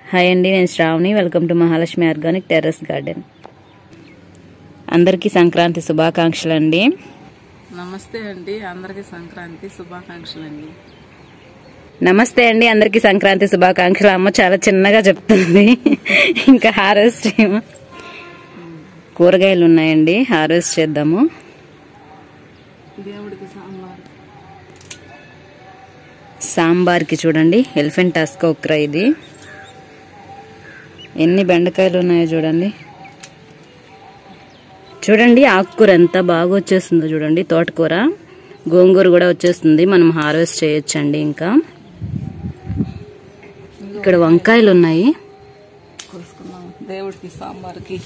Hi అండి నేను Sravani welcome to Mahalakshmi organic terrace garden అందరికీ సంక్రాంతి శుభాకాంక్షలు అండి నమస్తే అండి అందరికీ సంక్రాంతి శుభాకాంక్షలు అండి నమస్తే అండి అందరికీ సంక్రాంతి శుభాకాంక్షలు అమ్మ చాలా చిన్నగా చెప్తుంది ఇంకా హార్వెస్ట్ చేయము కూరగాయలు ఉన్నాయండి హార్వెస్ట్ చేద్దాము దేవుడికి సాంబార్ సాంబార్కి చూడండి ఎలిఫెంట్ టస్క్ ఒక్కర ఇది ఎన్ని బెండకాయలు ఉన్నాయో చూడండి చూడండి ఆకుకూర ఎంత బాగా వచ్చేస్తుందో చూడండి తోటకూర గోంగూర కూడా వచ్చేస్తుంది మనం హార్వెస్ట్ చేయొచ్చండి ఇంకా ఇక్కడ వంకాయలు ఉన్నాయి కోసుకున్నాం దేవుడికి సాంబార్కి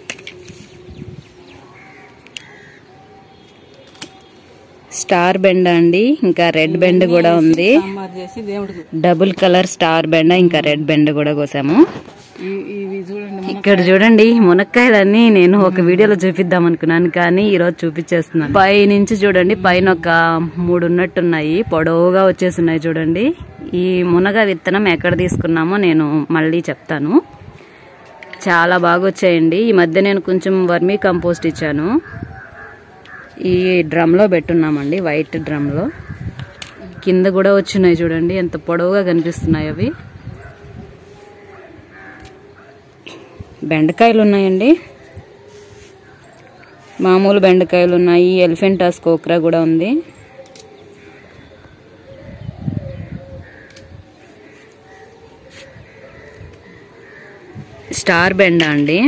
స్టార్ బెండ అండి ఇంకా రెడ్ బెండ కూడా ఉంది సాంబార్ చేసి దేవుడికి డబుల్ కలర్ స్టార్ బెండ ఇంకా రెడ్ బెండ కూడా కోసాము ఇవి ఇవి చూడండి ఇక్కడ చూడండి మునక్కాయలన్నీ నేను ఒక వీడియోలో చూపిద్దాం అనుకున్నాను కానీ ఈ రోజు చూపించేస్తున్నాను పై నుంచి చూడండి పైన ఒక మూడు ఉన్నట్టున్నాయి పొడవుగా వచ్చేస్తున్నాయి చూడండి ఈ మునగ విత్తనం ఎక్కడ తీసుకున్నామో నేను మళ్ళీ చెప్తాను చాలా బాగా వచ్చాయండి ఈ మధ్య నేను కొంచెం వర్మీ కంపోస్ట్ ఇచ్చాను ఈ డ్రమ్లో పెట్టున్నామండి వైట్ డ్రమ్లో కింద కూడా వచ్చినాయి చూడండి ఎంత పొడవుగా కనిపిస్తున్నాయి అవి బెండకాయలు ఉన్నాయండి మామూలు బెండకాయలు ఉన్నాయి ఎలిఫెంటాస్ కోక్రా కూడా ఉంది స్టార్ బెండ అండి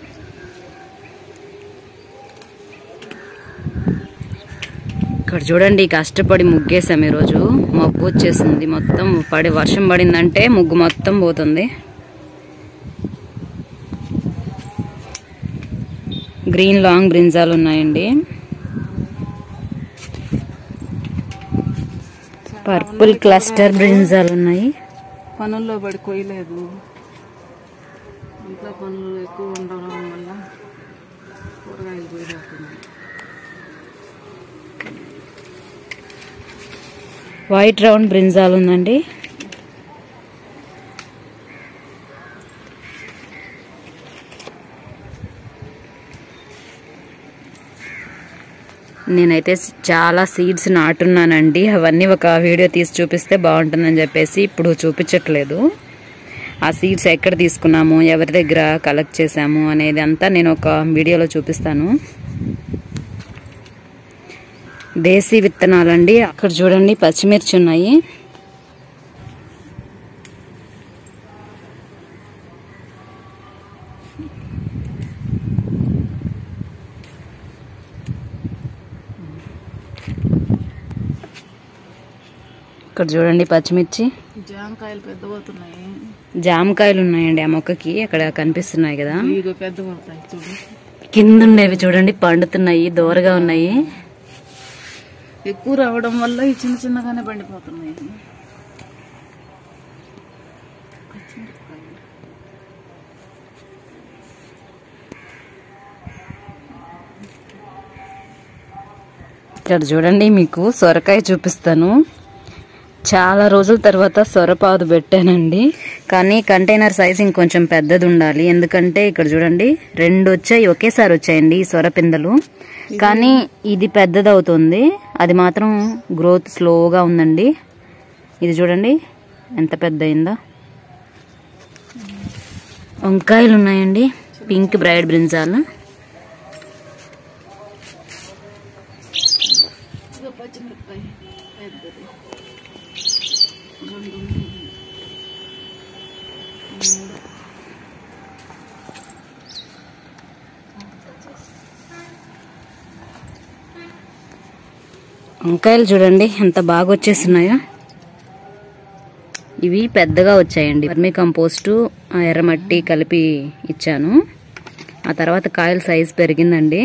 ఇక్కడ చూడండి కష్టపడి ముగ్గేసాం ఈరోజు మబ్బు వచ్చేసింది మొత్తం పడి వర్షం పడిందంటే ముగ్గు మొత్తం పోతుంది గ్రీన్ లాంగ్ బ్రింజాలు ఉన్నాయండి పర్పుల్ క్లస్టర్ బ్రింజాలు ఉన్నాయి పనుల్లో పడి కొయ్యలేదు ఇంట్లో పనులు ఎక్కువ ఉండడం వల్ల కూరగాయలు కొయ్యలేకున్నాయి వైట్ రౌండ్ బ్రింజాలు ఉందండి నేనైతే చాలా సీడ్స్ నాటున్నానండి అవన్నీ ఒక వీడియో తీసి చూపిస్తే బాగుంటుందని చెప్పేసి ఇప్పుడు చూపించట్లేదు ఆ సీడ్స్ ఎక్కడ తీసుకున్నాము ఎవరి దగ్గర కలెక్ట్ చేసాము అనేది అంతా నేను ఒక వీడియోలో చూపిస్తాను దేశీ విత్తనాలండి అక్కడ చూడండి పచ్చిమిర్చి ఉన్నాయి ఇక్కడ చూడండి పచ్చిమిర్చి జామకాయలు పెద్దపోతున్నాయి జామకాయలు ఉన్నాయండి ఆ మొక్కకి అక్కడ కనిపిస్తున్నాయి కదా ఇదిగో పెద్దగా అవుతాయి చూడు కింద ఉండేవి చూడండి పండుతున్నాయి దూరగా ఉన్నాయి ఎక్కువ రావడం వల్ల ఈ చిన్న చిన్నగానే పండిపోతున్నాయి ఇక్కడ చూడండి మీకు సొరకాయ చూపిస్తాను చాలా రోజుల తర్వాత సొరపాదు పెట్టానండి కానీ కంటైనర్ సైజ్ ఇంకొంచెం పెద్దది ఉండాలి ఎందుకంటే ఇక్కడ చూడండి రెండు వచ్చాయి ఒకేసారి వచ్చాయండి ఈ సొరపిందలు కానీ ఇది పెద్దది అవుతుంది అది మాత్రం గ్రోత్ స్లోగా ఉందండి ఇది చూడండి ఎంత పెద్ద అయిందో వంకాయలు ఉన్నాయండి పింక్ బ్రైడ్ బ్రింజాల్ ఇదిగో పచ్చిమిరపకాయ పెద్దది రెండు వంకాయలు చూడండి ఎంత బాగా వచ్చేస్తున్నాయో ఇవి పెద్దగా వచ్చాయండి వర్మీ కంపోస్టు ఆ ఎర్రమట్టి కలిపి ఇచ్చాను ఆ తర్వాత కాయల సైజు పెరిగిందండి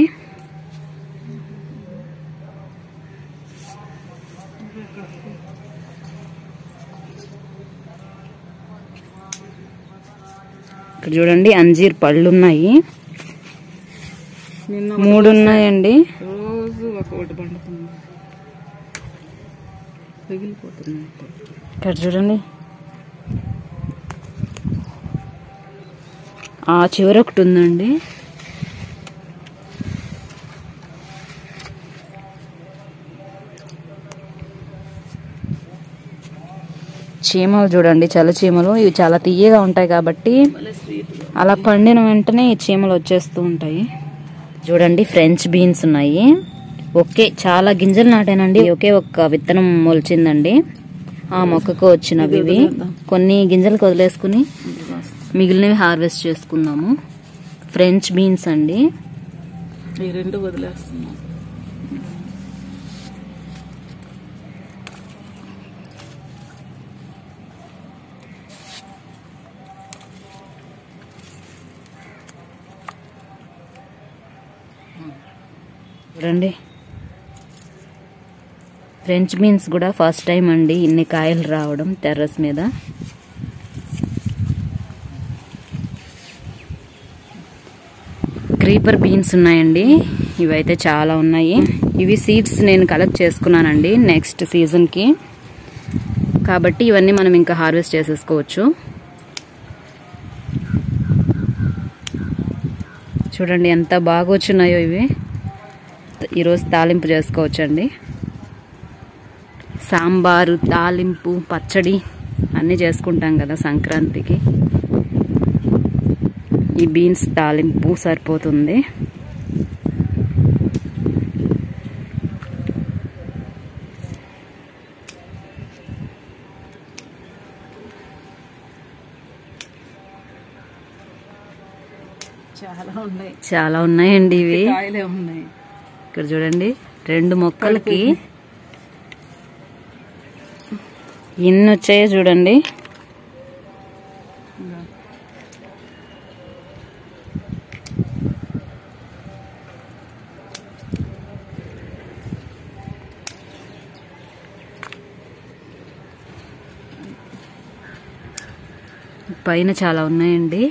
ఇక్కడ చూడండి అంజీర్ పళ్ళు ఉన్నాయి నిన్న మూడు ఉన్నాయండి రోజు ఒక్కొక్కటి పండుతుంది పగిలిపోతున్నాయి ఇక్కడ చూడండి ఆ చివర ఒకటి ఉందండి చీమలు చూడండి చల్ల చీమలు ఇవి చాలా తీయగా ఉంటాయి కాబట్టి మళ్ళీ స్వీట్ అలా పండిన వెంటనే ఈ చీమలు వచ్చేస్తూ ఉంటాయి చూడండి ఫ్రెంచ్ బీన్స్ ఉన్నాయి ఒకే చాలా గింజలు నాటానండి ఒకే ఒక్క విత్తనం మొలిచిందండి ఆ మొక్కకు వచ్చినవి ఇవి కొన్ని గింజలకు వదిలేసుకుని మిగిలినవి హార్వెస్ట్ చేసుకుందాము ఫ్రెంచ్ బీన్స్ అండి ఈ రెండు వదిలేస్తున్నాం చూడండి ఫ్రెంచ్ బీన్స్ కూడా ఫస్ట్ టైం అండి ఇన్ని కాయలు రావడం టెర్రస్ మీద క్రీపర్ బీన్స్ ఉన్నాయండి ఇవైతే చాలా ఉన్నాయి ఇవి సీడ్స్ నేను కలెక్ట్ చేసుకున్నానండి నెక్స్ట్ సీజన్కి కాబట్టి ఇవన్నీ మనం ఇంకా హార్వెస్ట్ చేసేసుకోవచ్చు చూడండి ఎంత బాగా వచ్చున్నాయో ఇవి ఈరోజు తాలింపు చేసుకోవచ్చండి సాంబారు తాలింపు పచ్చడి అన్నీ చేసుకుంటాం కదా సంక్రాంతికి ఈ బీన్స్ తాలింపు సరిపోతుంది చాలా ఉన్నాయి చాలా ఉన్నాయండి ఇవి కాయలే ఉన్నాయి ఇక్కడ చూడండి రెండు మొక్కలకి ఇన్ని వచ్చాయో చూడండి ఇంకా పైన చాలా ఉన్నాయండి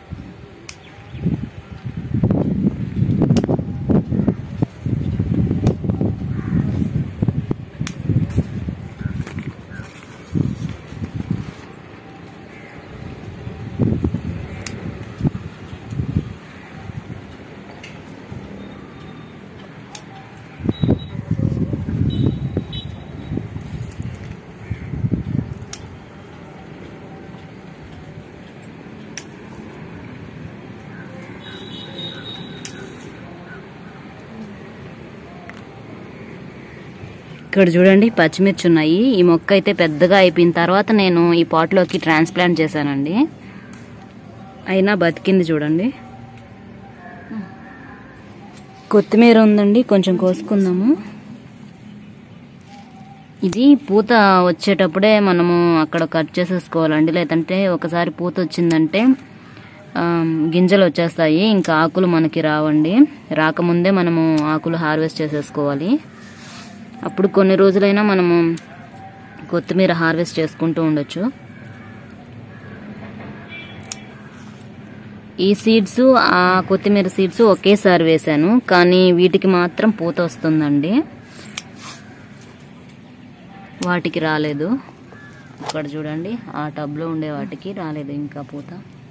ఇక్కడ చూడండి పచ్చిమిర్చి ఉన్నాయి ఈ మొక్క అయితే పెద్దగా అయిపోయిన తర్వాత నేను ఈ పాట్లోకి ట్రాన్స్ప్లాంట్ చేశానండి అయినా బతికింది చూడండి కొత్తిమీర ఉందండి కొంచెం కోసుకుందాము ఇది పూత వచ్చేటప్పుడే మనము అక్కడ కట్ చేసేసుకోవాలండి లేదంటే ఒకసారి పూత వచ్చిందంటే ఆ, గింజలు వచ్చేస్తాయి ఇంకా ఆకులు మనకి రావండి రాకముందే మనము ఆకులు హార్వెస్ట్ చేసేసుకోవాలి అప్పుడు కొన్ని రోజులైనా మనము కొత్తిమీర హార్వెస్ట్ చేసుకుంటూ ఉండొచ్చు ఈ సీడ్స్ ఆ కొత్తిమీర సీడ్స్ ఒకేసారి వేశాను కానీ వీటికి మాత్రం పూత వస్తుందండి వాటికి రాలేదు అక్కడ చూడండి ఆ టబ్లో ఉండే వాటికి రాలేదు ఇంకా పూత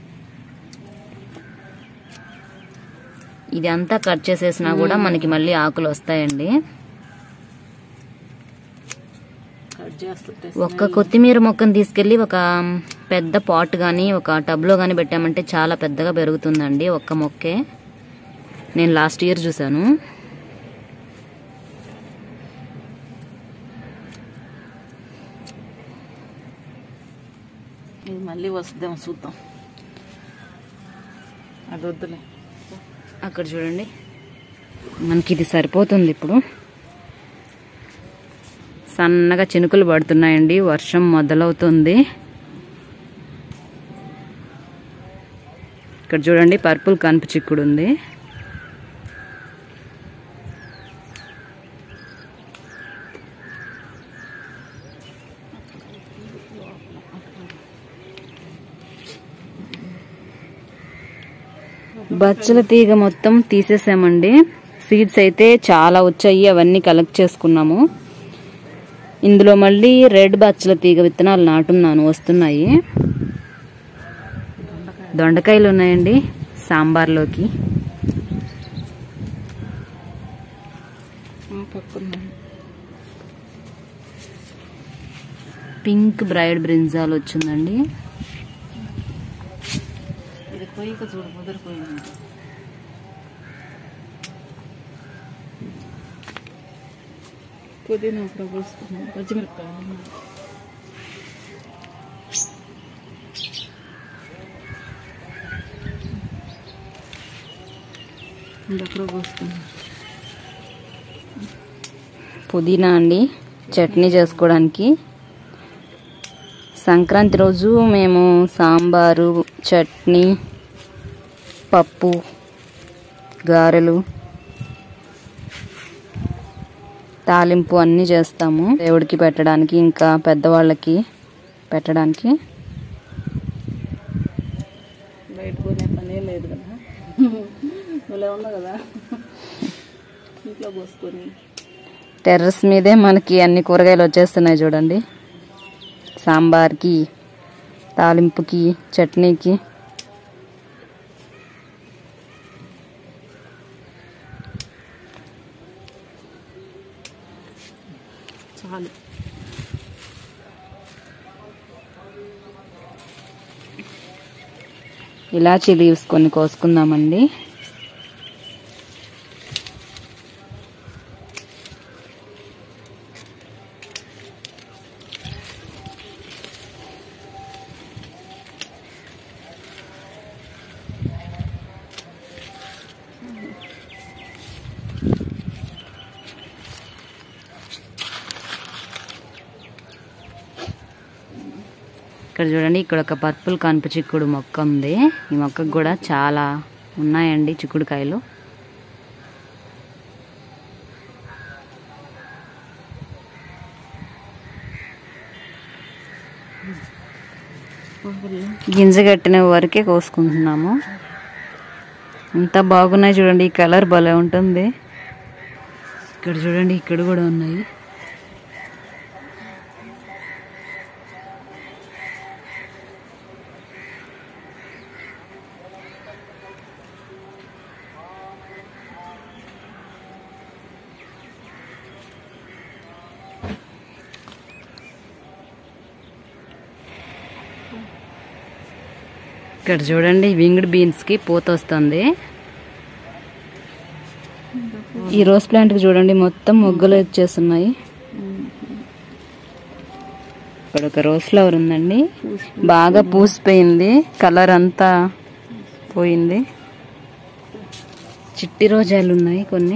ఇది అంతా కట్ చేసేసినా కూడా మనకి మళ్ళీ ఆకులు వస్తాయండి కట్ చేస్తుంటే ఒక్క కొత్తిమీర మొక్కను తీసుకెళ్లి ఒక పెద్ద పాట్ కానీ ఒక టబ్లో కానీ పెట్టామంటే చాలా పెద్దగా పెరుగుతుందండి ఒక్క మొక్కే నేను లాస్ట్ ఇయర్ చూసాను ఇది మళ్ళీ వస్తుందేమో చూద్దాం అది వద్దులే అక్కడ చూడండి మనకి ఇది సరిపోతుంది ఇప్పుడు సన్నగా చినుకులు పడుతున్నాయండి వర్షం మొదలవుతుంది ఇక్కడ చూడండి పర్పుల్ కనుపు చిక్కుడు ఉంది బచ్చల తీగ మొత్తం తీసేసామండి సీడ్స్ అయితే చాలా వచ్చాయి అవన్నీ కలెక్ట్ చేసుకున్నాము ఇందులో మళ్ళీ రెడ్ బచ్చల తీగ విత్తనాలు నాటున్నాను వస్తున్నాయి దొండకాయ దొండకాయలు ఉన్నాయండి సాంబార్లోకి పక్కన పింక్ బ్రైడ్ బ్రింజాల్ వచ్చిందండి ఇది కొయ్యక చూడు ముదిరిపోయింది పుదీనా కూడా పోసుకున్నాం పచ్చిమిరపకాయలు ఇంకెక్కడ పోసుకున్నాం పుదీనా అండి చట్నీ చేసుకోవడానికి సంక్రాంతి రోజు మేము సాంబారు చట్నీ పప్పు గారెలు తాలింపు అన్నీ చేస్తాము దేవుడికి పెట్టడానికి ఇంకా పెద్దవాళ్ళకి పెట్టడానికి బయట కొనే పనే లేదు కదా ఇలా ఉన్నా కదా ఇంట్లో పోసుకొని టెర్రస్ మీదే మనకి అన్ని కూరగాయలు వచ్చేస్తున్నాయి చూడండి సాంబార్కి తాలింపుకి చట్నీకి చాలు ఇలాచీ లీవ్స్ కొన్ని కోసుకుందామండి ఇక్కడ చూడండి ఇక్కడ ఒక పర్పుల్ కనుప చిక్కుడు మొక్క ఉంది ఈ మొక్కకు కూడా చాలా ఉన్నాయండి చిక్కుడుకాయలు గింజ కట్టిన వరకే కోసుకుంటున్నాము ఎంత బాగున్నాయి చూడండి ఈ కలర్ భలే ఉంటుంది ఇక్కడ చూడండి ఇక్కడ కూడా ఉన్నాయి ఇక్కడ చూడండి వింగ్డ్ బీన్స్ కి పూత వస్తుంది ఈ రోజ్ ప్లాంట్ కి చూడండి మొత్తం మొగ్గలు వచ్చేస్తున్నాయి ఇక్కడ ఒక రోజ్ ఫ్లవర్ ఉందండి బాగా పూసిపోయింది కలర్ అంతా పోయింది చిట్టి రోజాలు ఉన్నాయి కొన్ని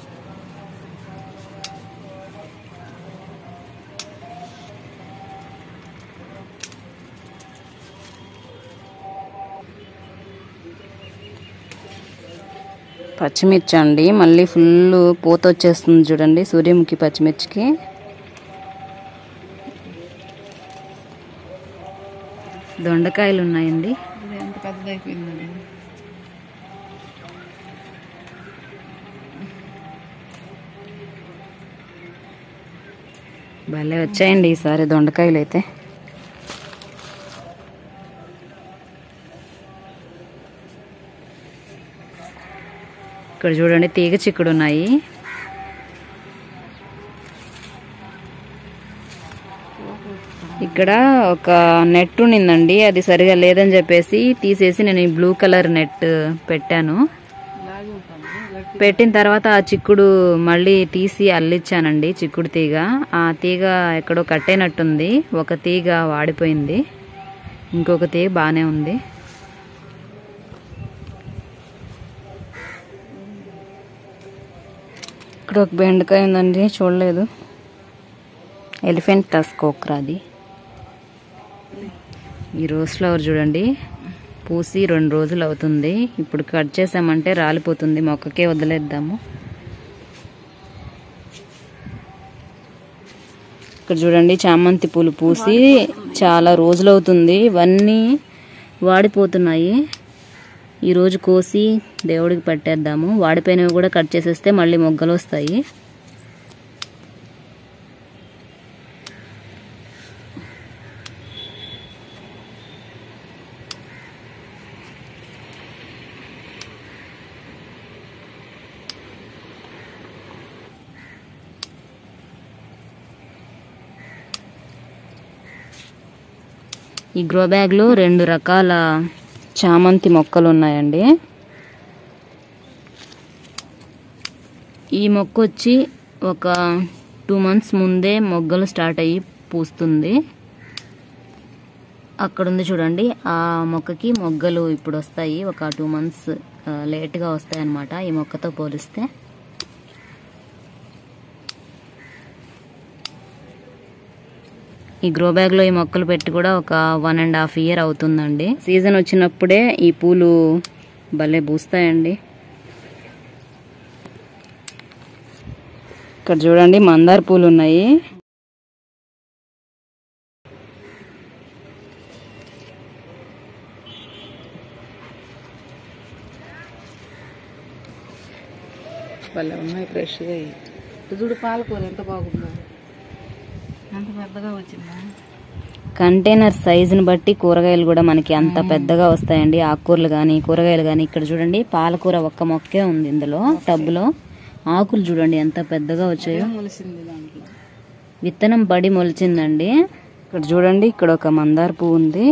పచ్చిమిర్చి అండి మళ్ళీ ఫుల్ పూత వచ్చేస్తుంది చూడండి సూర్యముఖి పచ్చిమిర్చికి దొండకాయలు ఉన్నాయండి ఇది ఎంత పెద్దదైపోయిందండి భలే వచ్చాయండి ఈసారి దొండకాయలు అయితే ఇక్కడ చూడండి తీగ చిక్కుడు ఉన్నాయి ఇక్కడ ఒక నెట్ ఉండిందండి అది సరిగా లేదని చెప్పేసి తీసేసి నేను ఈ బ్లూ కలర్ నెట్ పెట్టాను లాగి ఉంటాను గట్టి పెట్టిన తర్వాత ఆ చిక్కుడు మళ్ళీ తీసి అల్లిచ్చానండి చిక్కుడు తీగ ఆ తీగ ఎక్కడో కట్టేనట్టుంది ఒక తీగ వాడిపోయింది ఇంకొక తీగ బాగానే ఉంది ఇక్కడ ఒక బెండకాయ ఉందండి చూడలేదు ఎలిఫెంట్ టస్క్ అది ఈ రోజ్ ఫ్లవర్ చూడండి పూసి రెండు రోజులు అవుతుంది ఇప్పుడు కట్ చేసామంటే రాలిపోతుంది మొక్కకే వదిలేద్దాము ఇక్కడ చూడండి చామంతి పూలు పూసి చాలా రోజులు అవుతుంది ఇవన్నీ వాడిపోతున్నాయి ఈరోజు కోసి దేవుడికి పెట్టేద్దాము వాడిపోయినవి కూడా కట్ చేసేస్తే మళ్ళీ మొగ్గలు వస్తాయి ఈ గ్రో బ్యాగ్లో రెండు రకాల చామంతి మొక్కలు ఉన్నాయండి ఈ మొక్క వచ్చి ఒక టూ మంత్స్ ముందే మొగ్గలు స్టార్ట్ అయ్యి పూస్తుంది అక్కడ ఉంది చూడండి ఆ మొక్కకి మొగ్గలు ఇప్పుడు వస్తాయి ఒక టూ మంత్స్ లేట్గా వస్తాయి అన్నమాట ఈ మొక్కతో పోలిస్తే ఈ గ్రో బ్యాగ్ లో ఈ మొక్కలు పెట్టి కూడా ఒక వన్ అండ్ హాఫ్ ఇయర్ అవుతుందండి సీజన్ వచ్చినప్పుడే ఈ పూలు భలే పూస్తాయండి ఇక్కడ చూడండి మందార పూలు ఉన్నాయి భలే ఉన్నాయి ఫ్రెష్గా ఇవి. ఇటు చూడు పాలకూర ఎంత బాగుందో ఎంత పెద్దగా వచ్చిందా కంటైనర్ సైజుని బట్టి కూరగాయలు కూడా మనకి అంత పెద్దగా వస్తాయండి ఆకుకూరలు కానీ కూరగాయలు కానీ ఇక్కడ చూడండి పాలకూర ఒక్క మొక్కే ఉంది ఇందులో టబ్బులో ఆకులు చూడండి ఎంత పెద్దగా వచ్చాయో మొలిసింది దాంట్లో విత్తనం పడి మొలిచిందండి ఇక్కడ చూడండి ఇక్కడ ఒక మందార పువ్వు ఉంది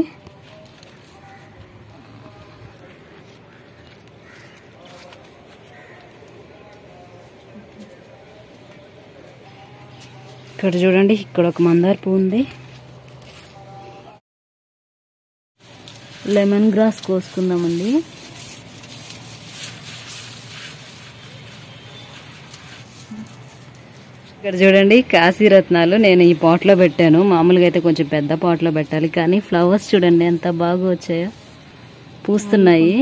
ఇక్కడ చూడండి ఇక్కడ ఒక మందార పువ్వు ఉంది లెమన్ గ్రాస్ కోసుకుందామండి ఇక్కడ చూడండి కాశీ రత్నాలు నేను ఈ పాట్లో పెట్టాను మామూలుగా అయితే కొంచెం పెద్ద పాట్లో పెట్టాలి కానీ ఫ్లవర్స్ చూడండి ఎంత బాగా వచ్చాయో పూస్తున్నాయి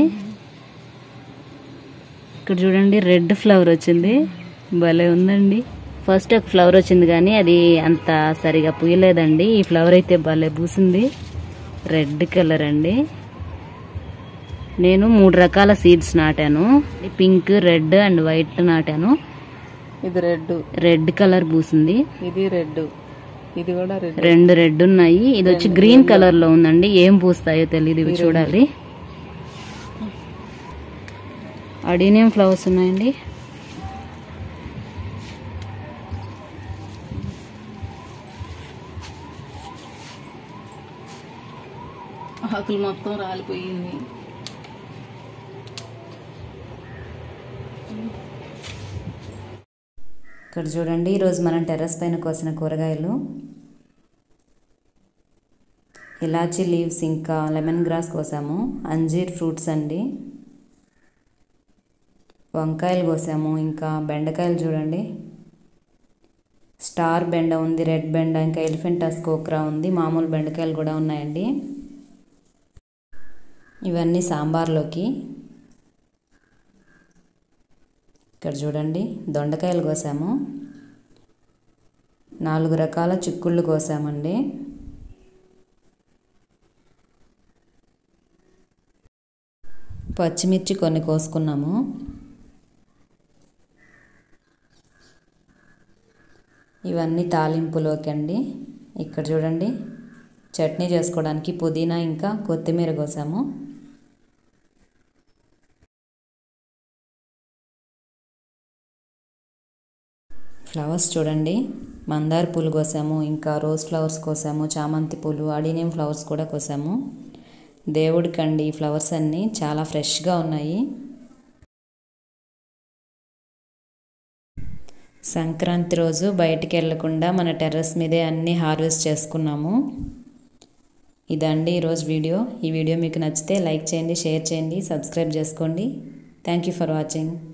ఇక్కడ చూడండి రెడ్ ఫ్లవర్ వచ్చింది భలే ఉందండి ఫస్ట్ ఒక ఫ్లవర్ వచ్చింది కానీ అది అంత సరిగా పూయలేదండి ఈ ఫ్లవర్ అయితే భలే పూసింది రెడ్ కలర్ అండి నేను మూడు రకాల సీడ్స్ నాటాను పింక్ రెడ్ అండ్ వైట్ నాటాను ఇది రెడ్ రెడ్ కలర్ పూసింది ఇది రెడ్ ఇది కూడా రెడ్ రెండు రెడ్ ఉన్నాయి ఇది వచ్చి గ్రీన్ కలర్ లో ఉందండి ఏం పూస్తాయో తెలియదు ఇవి చూడాలి అడీనియం ఫ్లవర్స్ ఉన్నాయండి ఆకులు మొత్తం రాలిపోయింది ఇక్కడ చూడండి ఈరోజు మనం టెర్రస్ పైన కోసిన కూరగాయలు ఇలాచీ లీవ్స్ ఇంకా లెమన్ గ్రాస్ కోసాము అంజీర్ ఫ్రూట్స్ అండి వంకాయలు కోసాము ఇంకా బెండకాయలు చూడండి స్టార్ బెండ ఉంది రెడ్ బెండ ఇంకా ఎలిఫెంటస్ కోక్రా ఉంది మామూలు బెండకాయలు కూడా ఉన్నాయండి ఇవన్నీ సాంబార్లోకి ఇక్కడ చూడండి దొండకాయలు కోసాము నాలుగు రకాల చిక్కుళ్ళు కోసామండి పచ్చిమిర్చి కొన్ని కోసుకున్నాము ఇవన్నీ తాలింపులోకి అండి ఇక్కడ చూడండి చట్నీ చేసుకోవడానికి పుదీనా ఇంకా కొత్తిమీర కోసాము ఫ్లవర్స్ చూడండి మందార పూలు కోసాము ఇంకా రోజ్ ఫ్లవర్స్ కోసాము చామంతి పూలు అడీనియం ఫ్లవర్స్ కూడా కోసాము దేవుడికండి ఈ ఫ్లవర్స్ అన్నీ చాలా ఫ్రెష్గా ఉన్నాయి సంక్రాంతి రోజు బయటికి వెళ్ళకుండా మన టెర్రస్ మీదే అన్నీ హార్వెస్ట్ చేసుకున్నాము ఇదండి ఈరోజు వీడియో ఈ వీడియో మీకు నచ్చితే లైక్ చేయండి షేర్ చేయండి సబ్స్క్రైబ్ చేసుకోండి థ్యాంక్ యూ ఫర్ వాచింగ్